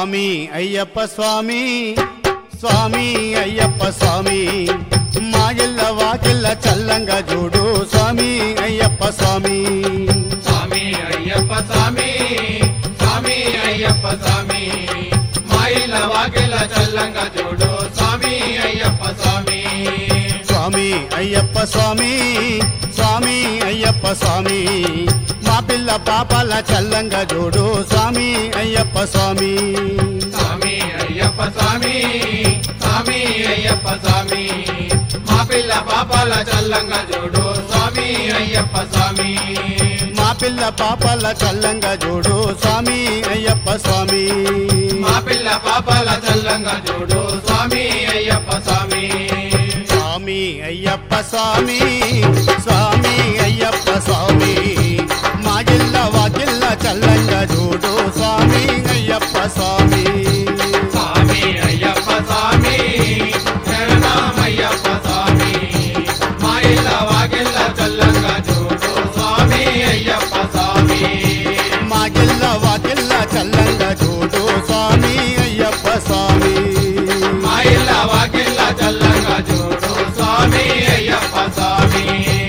స్వామి అయ్యప్ప స్వామి స్వామి అయ్యప్ప స్వామి మా ఇళ్ళ వాకిళ్ళ చల్లంగా చూడు స్వామి అయ్యప్ప స్వామి స్వామి అయ్యప్ప స్వామి స్వామి అయ్యప్ప స్వామి మా ఇళ్ళ వాకిళ్ళ చల్లంగా చూడు స్వామి అయ్యప్ప స్వామి స్వామి అయ్యప్ప స్వామి స్వామి అయ్యప్ప స్వామి మా పిల్ల పాపాల చల్లంగా చూడు స్వామి అయ్యప్ప స్వామి స్వామి అయ్యప్ప స్వామి స్వామి అయ్యప్ప స్వామి మా పిల్ల పాపాల చల్లంగా చూడు స్వామి అయ్యప్ప స్వామి మా పిల్ల పాపాల చల్లంగా చూడు స్వామి అయ్యప్ప స్వామి మా పిల్ల పాపాల చల్లంగా చూడు స్వామి అయ్యప్ప స్వామి స్వామి అయ్యప్ప స్వామి స్వామి అయ్యప్ప స్వామి మా జిల్ల వాకిల్ల చల్లంగా చూడు స్వామి అయ్యప్ప స్వామి స్వామి అయ్యప్ప స్వామి శరణమయ్యప్ప స్వామి మా ఇళ్ళ వాకిళ్ళ చల్లంగా చూడు స్వామి అయ్యప్ప స్వామి మా జిల్ల వాకిల్ల చల్లంగా చూడు స్వామి అయ్యప్ప స్వామి మా ఇళ్ళ వాకిళ్ళ చల్లంగా చూడు స్వామి అయ్యప్ప స్వామి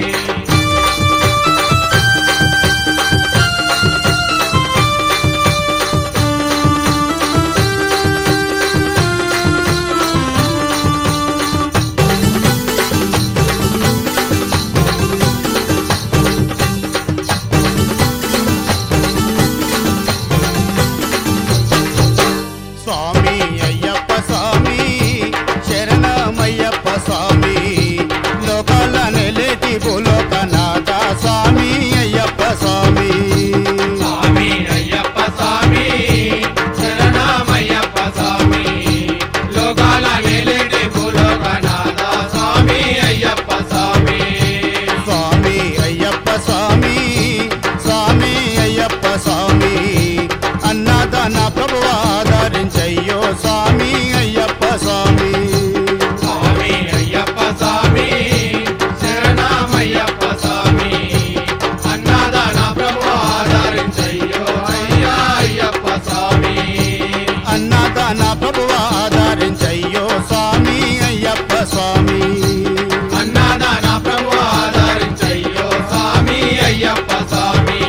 స్వామి అయ్యప్ప స్వామి శరణమయ్యప్ప స్వామి లోకాల నెలేటి భూలోకనాథ స్వామి అయ్యప్ప స్వామి స్వామి అయ్యప్ప స్వామి శరణమయ్యప్ప స్వామి లోకాల నేలేటి భూలోకనాథ స్వామి అయ్యప్ప స్వామి స్వామి అయ్యప్ప స్వామి స్వామి అయ్యప్ప స్వామి అన్నదాన ప్రభు ఆదరించయ్యో స్వామి అయ్యప్ప స్వామి స్వామి అయ్యప్ప స్వామి శరణమయ్యప్ప స్వామి అన్నదాన ప్రభు ఆదరించయ్యో అయ్యా అయ్యప్ప స్వామి అన్నదాన ప్రభు ఆదరించయ్యో స్వామి అయ్యప్ప స్వామి అన్నదాన ప్రభు ఆదరించయ్యో స్వామి అయ్యప్ప స్వామి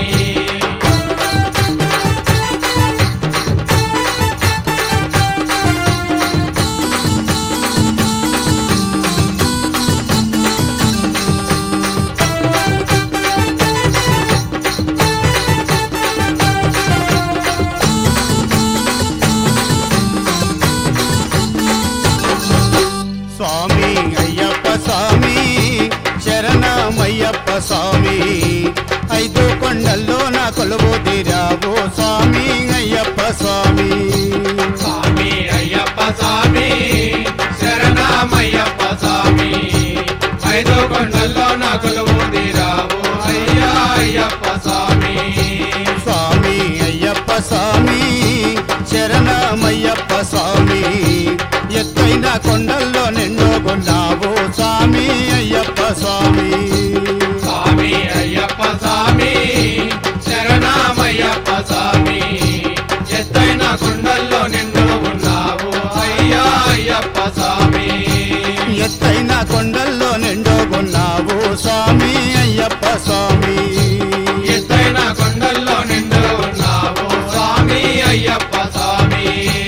స్వామి అయ్యప్ప స్వామి శరణమయ్యప్ప స్వామి ఐదు కొండల్లో నా కొలువు తీరావు స్వామి అయ్యప్ప స్వామి స్వామి అయ్యప్ప స్వామి శరణమయ్యప్ప స్వామి ఐదో కొండల్లో నా కొలువు తీరావు అయ్యా అయ్యప్ప స్వామి స్వామి అయ్యప్ప స్వామి శరణమయ్యప్ప స్వామి ఎత్తైన కొండల్లో నిండుకున్నావు స్వామి అయ్యప్ప స్వామి స్వామి అయ్యప్ప స్వామి శరణమయ్యప్ప స్వామి ఎత్తైన కొండల్లో నిండు ఉన్నావు అయ్యా అయ్యప్ప స్వామి ఎత్తైన కొండల్లో నిండుకున్నావు స్వామి అయ్యప్ప స్వామి ఎత్తైన కొండల్లో నిండు ఉన్నావు స్వామి అయ్యప్ప స్వామి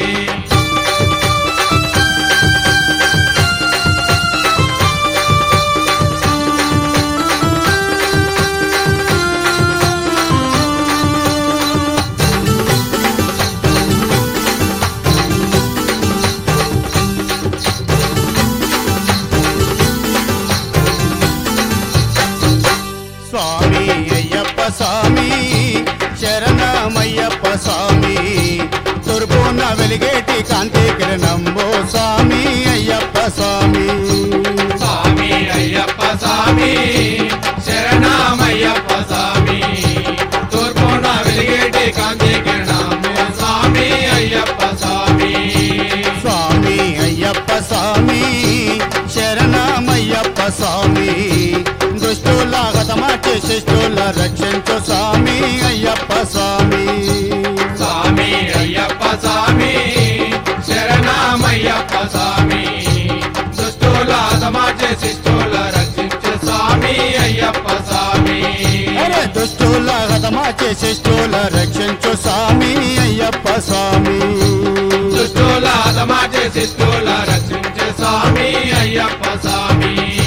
స్వామి అయ్యప్ప స్వామి శరణమయ్యప్ప స్వామి తూర్పున వెలిగేటి కాంతి కిరణంబో స్వామి అయ్యప్ప స్వామి స్వామి అయ్యప్ప స్వామి శరణమయ్యప్ప స్వామి తూర్పున వెలిగేటి కాంతి కిరణము స్వామి అయ్యప్ప స్వామి స్వామి అయ్యప్ప స్వామి శరణమయ్యప్ప స్వామి దుష్టుల హతమార్చి శిష్టుల రక్షించు స్వామి అయ్యప్ప స్వామి స్వామి అయ్యప్ప స్వామి శిష్టుల రక్షించే స్వామి అయ్యప్ప స్వామి అరే దుష్టుల హతమాచే శిష్టుల రక్షించు స్వామి అయ్యప్ప స్వామి దుష్టుల హతమాచే శిష్టుల రక్షించే స్వామి అయ్యప్ప స్వామి